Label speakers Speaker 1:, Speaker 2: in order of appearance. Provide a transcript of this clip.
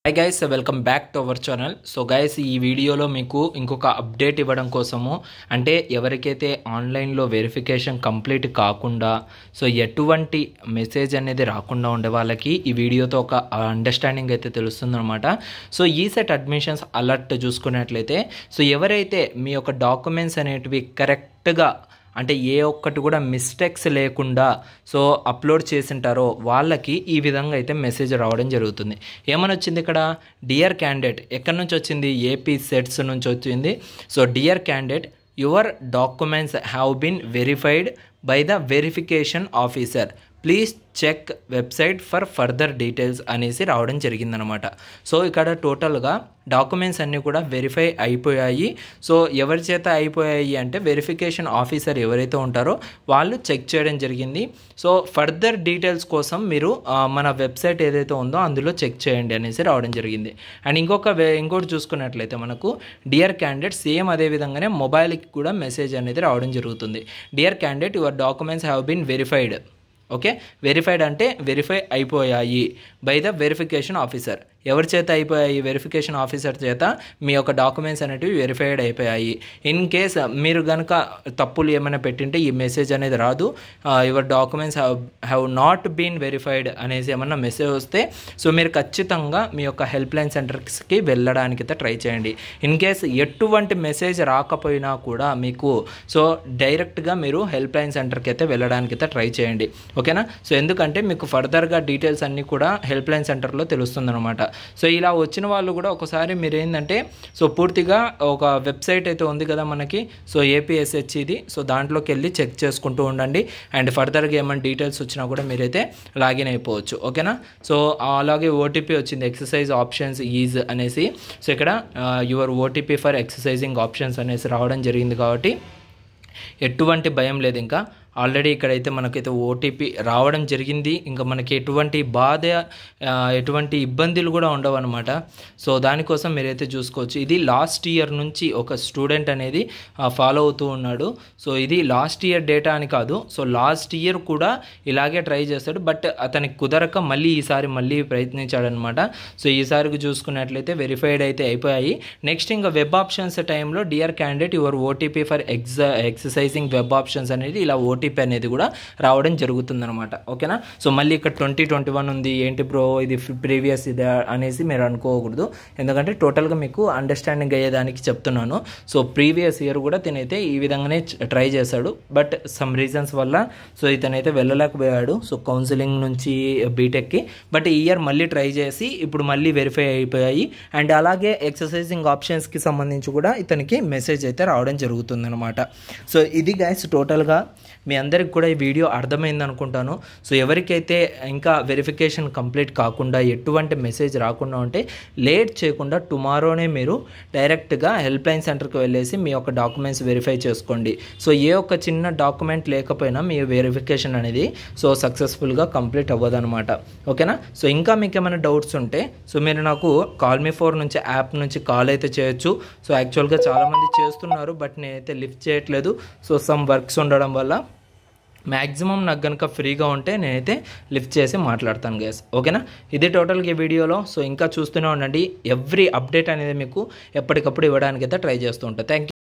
Speaker 1: high guys welcome back to our channel so guys ఈ వీడియోలో మీకు ఇంకొక అప్డేట్ ఇవ్వడం కోసము అంటే ఎవరికైతే ఆన్లైన్లో వెరిఫికేషన్ కంప్లీట్ కాకుండా సో ఎటువంటి మెసేజ్ అనేది రాకుండా ఉండే వాళ్ళకి ఈ వీడియోతో ఒక అండర్స్టాండింగ్ అయితే తెలుస్తుందన్నమాట సో ఈ సెట్ అడ్మిషన్స్ అలర్ట్ చూసుకున్నట్లయితే సో ఎవరైతే మీ యొక్క డాక్యుమెంట్స్ అనేటివి కరెక్ట్గా అంటే ఏ ఒక్కటి కూడా మిస్టేక్స్ లేకుండా సో అప్లోడ్ చేసింటారో వాళ్ళకి ఈ విధంగా అయితే మెసేజ్ రావడం జరుగుతుంది ఏమని వచ్చింది ఇక్కడ డియర్ క్యాండిడేట్ ఎక్కడి నుంచి వచ్చింది ఏపీ సెట్స్ నుంచి వచ్చింది so dear candidate your documents have been verified by the verification officer please check website for further details అనేసి రావడం జరిగిందనమాట సో ఇక్కడ టోటల్గా డాక్యుమెంట్స్ అన్నీ కూడా వెరిఫై అయిపోయాయి సో ఎవరి చేత అయిపోయాయి అంటే వెరిఫికేషన్ ఆఫీసర్ ఎవరైతే ఉంటారో వాళ్ళు చెక్ చేయడం జరిగింది సో ఫర్దర్ డీటెయిల్స్ కోసం మీరు ఆ, మన వెబ్సైట్ ఏదైతే ఉందో అందులో చెక్ చేయండి అనేసి రావడం జరిగింది అండ్ ఇంకొక వే- ఇంకోటి చూసుకున్నట్లయితే మనకు డియర్ క్యాండిడేట్ సేమ్ అదే విధంగానే మొబైల్కి కూడా మెసేజ్ అనేది రావడం జరుగుతుంది dear candidate your documents have been verified okay verified అంటే వెరిఫై అయిపోయాయి బై ద వెరిఫికేషన్ ఆఫీసర్ ఎవరి చేత అయిపోయాయి వెరిఫికేషన్ ఆఫీసర్ చేత మీ యొక్క డాక్యుమెంట్స్ అనేటివి వెరిఫైడ్ అయిపోయాయి ఇన్ కేస్ మీరు కనుక తప్పులు ఏమైనా పెట్టింటే ఈ మెసేజ్ అనేది రాదు your documents have have not been verified అనేసి ఏమన్నా మెసేజ్ వస్తే సో మీరు ఖచ్చితంగా మీ యొక్క హెల్ప్ లైన్ సెంటర్స్కి వెళ్ళడానికి అయితే ట్రై చేయండి ఇన్ కేస్ ఎటువంటి మెసేజ్ రాకపోయినా కూడా మీకు సో డైరెక్ట్గా మీరు హెల్ప్ లైన్ సెంటర్కి అయితే వెళ్ళడానికి అయితే ట్రై చేయండి ఓకేనా సో ఎందుకంటే మీకు ఫర్దర్గా డీటెయిల్స్ అన్నీ కూడా హెల్ప్ లైన్ సెంటర్లో తెలుస్తుందన్నమాట సో ఇలా వచ్చిన వాళ్ళు కూడా ఒకసారి మీరు ఏంటంటే సో పూర్తిగా ఒక వెబ్సైట్ అయితే ఉంది కదా మనకి సో ఏపీఎస్హెచ్ ఇది సో దాంట్లోకి వెళ్ళి చెక్ చేసుకుంటూ ఉండండి అండ్ ఫర్దర్గా ఏమైనా డీటెయిల్స్ వచ్చినా కూడా మీరైతే లాగిన్ అయిపోవచ్చు ఓకేనా సో అలాగే ఓటీపీ వచ్చింది ఎక్సర్సైజ్ ఆప్షన్స్ ఈజ్ అనేసి సో ఇక్కడ your OTP for exercising options అనేసి రావడం జరిగింది కాబట్టి ఎటువంటి భయం లేదు ఇంకా ఆల్రెడీ ఇక్కడైతే మనకైతే ఓటీపీ రావడం జరిగింది ఇంకా మనకి ఎటువంటి బాధ ఆ, ఎటువంటి ఇబ్బందులు కూడా ఉండవు అనమాట సో దానికోసం మీరైతే చూసుకోవచ్చు ఇది లాస్ట్ ఇయర్ నుంచి ఒక స్టూడెంట్ అనేది ఫాలో అవుతూ ఉన్నాడు సో ఇది లాస్ట్ ఇయర్ డేటా అని కాదు సో లాస్ట్ ఇయర్ కూడా ఇలాగే ట్రై చేస్తాడు బట్ అతనికి కుదరక మళ్ళీ ఈసారి మళ్ళీ ప్రయత్నించాడనమాట సో ఈసారికి చూసుకున్నట్లయితే వెరిఫైడ్ అయితే అయిపోయాయి నెక్స్ట్ ఇంకా వెబ్ ఆప్షన్స్ టైంలో dear candidate your OTP for ex exercising web options అనేది ఇలా ఓటీపీ అనేది కూడా రావడం జరుగుతుందన్నమాట ఓకేనా సో మళ్ళీ ఇక్కడ ట్వంటీ ట్వంటీ వన్ ఉంది ఏంటి బ్రో ఇది ప్రీవియస్ ఇది అనేసి మీరు అనుకోకూడదు ఎందుకంటే టోటల్గా మీకు అండర్స్టాండింగ్ అయ్యేదానికి చెప్తున్నాను సో ప్రీవియస్ ఇయర్ కూడా తినైతే ఈ విధంగానే ట్రై చేశాడు బట్ సమ్ రీజన్స్ వల్ల సో ఇతనైతే వెళ్ళలేకపోయాడు సో కౌన్సిలింగ్ నుంచి బీటెక్కి బట్ ఈ ఇయర్ మళ్ళీ ట్రై చేసి ఇప్పుడు మళ్ళీ వెరిఫై అయిపోయాయి అండ్ అలాగే ఎక్సర్సైజింగ్ ఆప్షన్స్కి సంబంధించి కూడా ఇతనికి మెసేజ్ అయితే రావడం జరుగుతుందన్నమాట సో ఇది గైస్ టోటల్గా మీ అందరికి కూడా ఈ వీడియో అర్థమైంది అనుకుంటాను సో ఎవరికైతే ఇంకా వెరిఫికేషన్ కంప్లీట్ కాకుండా ఎటువంటి మెసేజ్ రాకుండా ఉంటే లేట్ చేయకుండా టుమారోనే మీరు డైరెక్ట్గా హెల్ప్ లైన్ సెంటర్కి వెళ్ళేసి మీ యొక్క డాక్యుమెంట్స్ వెరిఫై చేసుకోండి సో ఏ ఒక్క చిన్న డాక్యుమెంట్ లేకపోయినా మీ వెరిఫికేషన్ అనేది సో సక్సెస్ఫుల్గా కంప్లీట్ అవ్వదు అనమాట ఓకేనా సో ఇంకా మీకు ఏమైనా డౌట్స్ ఉంటే సో మీరు నాకు కాల్ మీ ఫోర్ నుంచి యాప్ నుంచి కాల్ అయితే చేయొచ్చు సో యాక్చువల్గా చాలామంది చేస్తున్నారు బట్ నేనైతే లిఫ్ట్ చేయట్లేదు సో సమ్ వర్క్స్ ఉండడం వల్ల మ్యాక్సిమం నాకు కనుక ఫ్రీగా ఉంటే నేనైతే లిఫ్ట్ చేసి మాట్లాడతాను గ్యాస్ ఓకేనా ఇది టోటల్గా ఈ వీడియోలో సో ఇంకా చూస్తూనే ఉండండి ఎవ్రీ అప్డేట్ అనేది మీకు ఎప్పటికప్పుడు ఇవ్వడానికి అయితే ట్రై చేస్తూ ఉంటాను థ్యాంక్